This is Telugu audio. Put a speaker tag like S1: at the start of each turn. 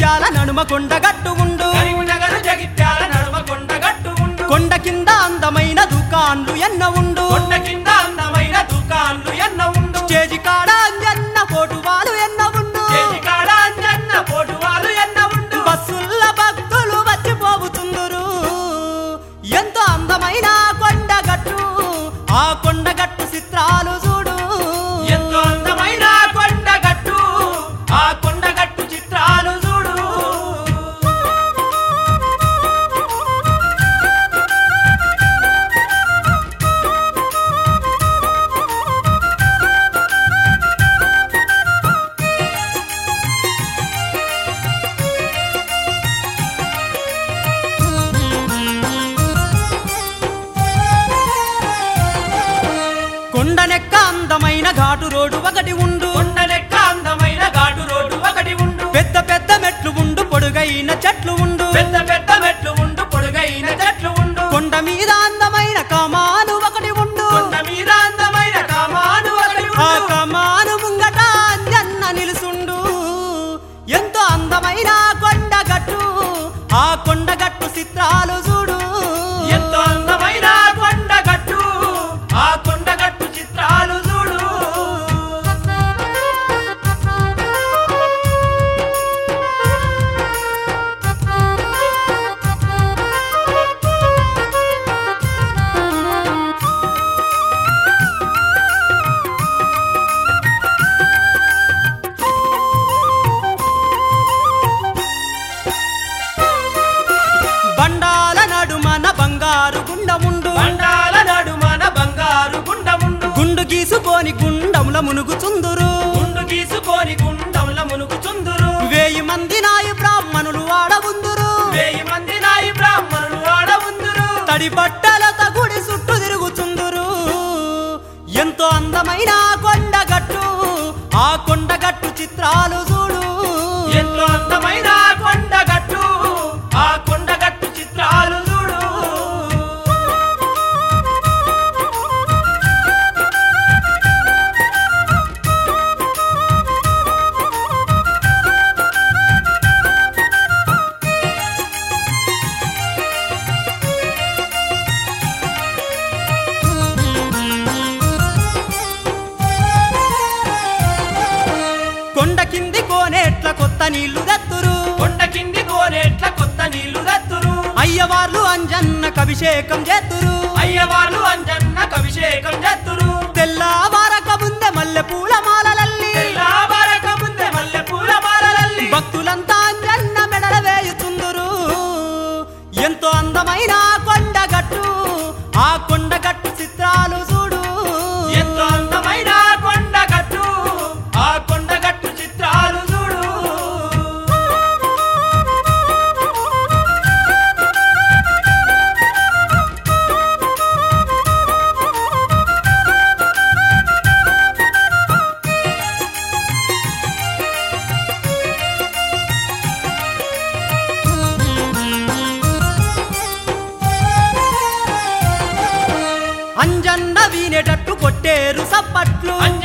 S1: జగిత్యాల నడుమ కొండగట్టు ఉండు
S2: కరీంనగర్ జగిత్యాల నడుమ కొండగట్టు ఉండు
S1: కొండ కింద అందమైన దుకాన్లు ఎన్న ఉండు
S2: కొండ కింద అందమైన దుకాన్లు ఎన్న ఉండు
S1: స్టేజి కాడ అంజన్న పోటువాలు ఎన్న ఉండు
S2: చేతి కాడ అంజన్న పోటువాలు ఎన్న ఉండు
S1: బస్సుల్ల భక్తులు వచ్చిపోవుతుందురు ఎంతో అందమైన కొండగట్టు ఆ కొండగట్టు చిత్రాలు చూడు
S2: ఎంతో అందమైన కొండగట్టు ఆ కొండగట్టు చిత్రాలు చూడు
S1: కొండనెక్క అందమైన ఘాటు రోడ్డు ఒకటి ఉండు
S2: కొండలెక్క అందమైన ఘాటు రోడ్డు ఒకటి ఉండు
S1: పెద్ద పెద్ద మెట్లు ఉండు పొడుగైన చెట్లు ఉండు
S2: పెద్ద పెద్ద మెట్లు ఉండు పొడుగైన చెట్లు ఉండు
S1: కొండ మీద అందమైన కమాను ఒకటి ఉండు
S2: కొండ మీద అందమైన కామాను ఒకటి
S1: ఆ
S2: ఉండు
S1: కమాను ముంగట అంజన్న నిలుసుండు ఎంతో అందమైన కొండగట్టు ఆ కొండగట్టు చిత్రాలు చూడు
S2: ఎంతో అందమైన కొండగట్టు ఆ కొండగట్టు చిత్రాలు చూడు
S1: బండాల నడుమన బంగారు గుండముండు
S2: బండాల నడుమన బంగారు గుండముండు
S1: గుండు గీసుకొని గుండముల మునుగుచుందురు
S2: గుండు గీసుకొని గుండంల మునుగుచుందురు
S1: వేయి మంది నాయి బ్రాహ్మణులు ఆడవుందురు
S2: వెయ్యి మంది నాయి బ్రాహ్మణులు ఆడ ఉందురు
S1: తడి బట్టలత గుడి చుట్టూ తిరుగుచుందురు ఎంతో అందమైన కొండగట్టు ఆ కొండగట్టు చిత్రాలు చూడు
S2: ఎంతో అందమైన కొండగట్టు ఆ కొండగట్టు చిత్రాలు చూడు
S1: కొండ కింది కోనేట్ల కొత్త నీళ్లు దత్తురు
S2: కొండ కింది కోనేట్ల కొత్త నీళ్లు దత్తురు
S1: అయ్యవార్లు అంజన్నకు అభిషేకం చేతురు
S2: అయ్యవార్లు అంజన్నకు అభిషేకం చేత్తురు
S1: తెల్లవారక ముందే మల్లె పూల మాలలల్లి
S2: తెల్లవారక ముందే మల్లె పూల మాలలల్లి
S1: భక్తులంతా అంజన్న మెడల వేయుచుందురు ఎంతో అందమైన కొండగట్టు ఆ కొండగట్టు చిత్రాలు చూడు
S2: ఎంతో అందమైన కొండగట్టు ఆ కొండగట్టు చిత్రాలు చూడు
S1: అంజన్న వీనేటట్టు కొట్టేరు సప్పట్లు
S2: అంజన్న